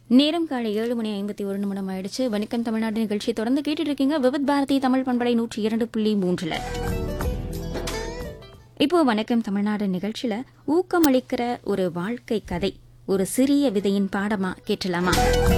நேரம் காலை ஏழு மணி ஐம்பத்தி ஒரு நிமிடம் ஆயிடுச்சு வணக்கம் தமிழ்நாடு நிகழ்ச்சி தொடர்ந்து கேட்டுட்டு இருக்கீங்க விவித் பாரதி தமிழ் பண்பலை நூற்றி இரண்டு புள்ளி மூன்றுல இப்போ வணக்கம் தமிழ்நாடு நிகழ்ச்சியில ஊக்கமளிக்கிற ஒரு வாழ்க்கை கதை ஒரு சிறிய விதையின் பாடமா கேட்டலாமா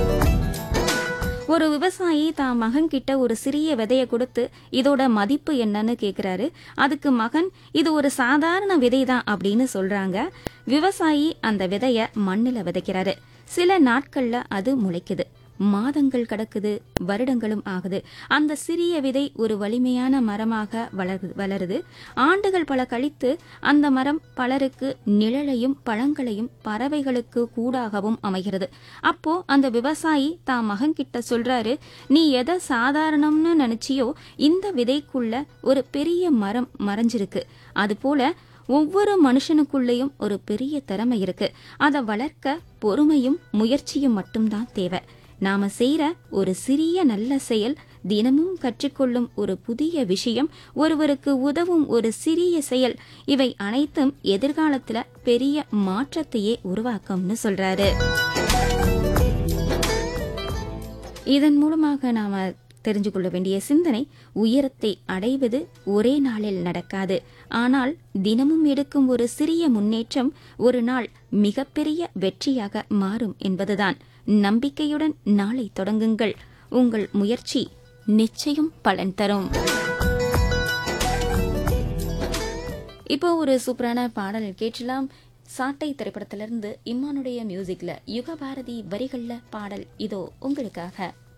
ஒரு விவசாயி தான் மகன் கிட்ட ஒரு சிறிய விதைய கொடுத்து இதோட மதிப்பு என்னன்னு கேக்குறாரு அதுக்கு மகன் இது ஒரு சாதாரண விதை தான் அப்படின்னு சொல்றாங்க விவசாயி அந்த விதைய மண்ணுல விதைக்கிறாரு சில நாட்கள்ல அது முளைக்குது மாதங்கள் கடக்குது வருடங்களும் ஆகுது அந்த சிறிய விதை ஒரு வலிமையான மரமாக வளருது வளருது ஆண்டுகள் பல கழித்து அந்த மரம் பலருக்கு நிழலையும் பழங்களையும் பறவைகளுக்கு கூடாகவும் அமைகிறது அப்போ அந்த விவசாயி தான் மகன் கிட்ட சொல்றாரு நீ எதை சாதாரணம்னு நினைச்சியோ இந்த விதைக்குள்ள ஒரு பெரிய மரம் மறைஞ்சிருக்கு அதுபோல ஒவ்வொரு மனுஷனுக்குள்ளேயும் ஒரு பெரிய திறமை இருக்கு அதை வளர்க்க பொறுமையும் முயற்சியும் மட்டும்தான் தேவை நாம செய்யற ஒரு சிறிய நல்ல செயல் தினமும் கற்றுக்கொள்ளும் ஒரு புதிய விஷயம் ஒருவருக்கு உதவும் ஒரு சிறிய செயல் இவை அனைத்தும் எதிர்காலத்துல பெரிய மாற்றத்தையே உருவாக்கும்னு சொல்றாரு இதன் மூலமாக நாம தெரிஞ்சு கொள்ள வேண்டிய சிந்தனை உயரத்தை அடைவது ஒரே நாளில் நடக்காது ஆனால் தினமும் எடுக்கும் ஒரு சிறிய முன்னேற்றம் ஒரு நாள் மிகப்பெரிய வெற்றியாக மாறும் என்பதுதான் நம்பிக்கையுடன் நாளை தொடங்குங்கள் உங்கள் முயற்சி நிச்சயம் பலன் தரும் இப்போ ஒரு சூப்பரான பாடல் கேட்கலாம் சாட்டை திரைப்படத்திலிருந்து இம்மானுடைய மியூசிக்ல யுகபாரதி வரிகள்ல பாடல் இதோ உங்களுக்காக